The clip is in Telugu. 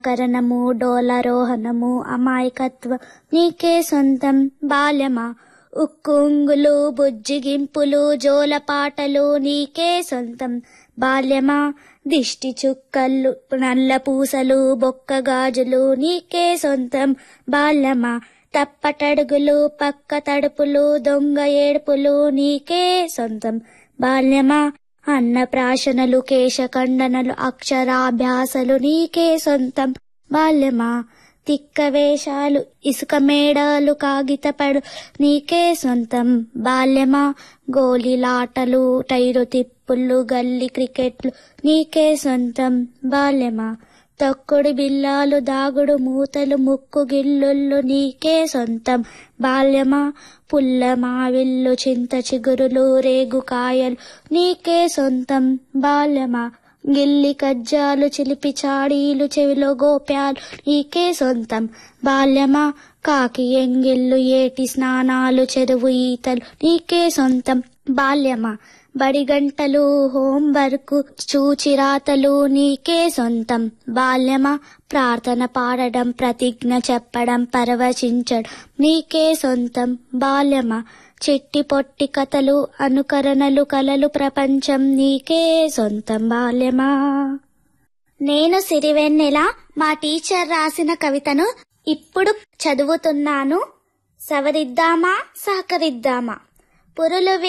కరణము డోలారోహణము అమాయకత్వం నీకే సొంతం బాల్యమా ఉక్కుంగులు బుజ్జిగింపులు జోలపాటలు నీకే సొంతం బాల్యమా దిష్టి చుక్కలు నల్ల పూసలు బొక్క గాజులు నీకే సొంతం బాల్యమా తప్పటడుగులు పక్క తడుపులు దొంగ ఏడుపులు నీకే సొంతం బాల్యమా అన్నప్రాశనలు కేశఖండనలు అక్షరాభ్యాసలు నీకే సొంతం బాల్యమా తిక్క వేషాలు ఇసుక మేడలు కాగితపడు నీకే సొంతం బాల్యమా గోలీలాటలు టైరు తిప్పుళ్ళు గల్లి క్రికెట్లు నీకే సొంతం బాల్యమా తొక్కుడు బిల్లాలు దాగుడు మూతలు ముక్కు గిల్లుళ్ళు నీకే సొంతం బాల్యమా పుల్ల మావిల్లు చింత చిగురులు రేగు కాయలు నీకే సొంతం బాల్యమా గిల్లి కజ్జాలు చిలిపి చాడీలు చెవిలో గోప్యాలు నీకే సొంతం బాల్యమా కాకి ఎంగిళ్ళు ఏటి స్నానాలు చెరువు ఈతలు నీకే సొంతం బాల్యమా బడి గంటలు హోంవర్క్ చూచిరాతలు నీకే సొంతం బాల్యమా ప్రార్థన పాడడం ప్రతిజ్ఞ చెప్పడం పరవశించడం నీకే సొంతం బాల్యమా చిట్టి పొట్టి కథలు అనుకరణలు కలలు ప్రపంచం నీకే సొంతం బాల్యమా నేను సిరివెన్నెల మా టీచర్ రాసిన కవితను ఇప్పుడు చదువుతున్నాను సవరిద్దామా సహకరిద్దామా పురులు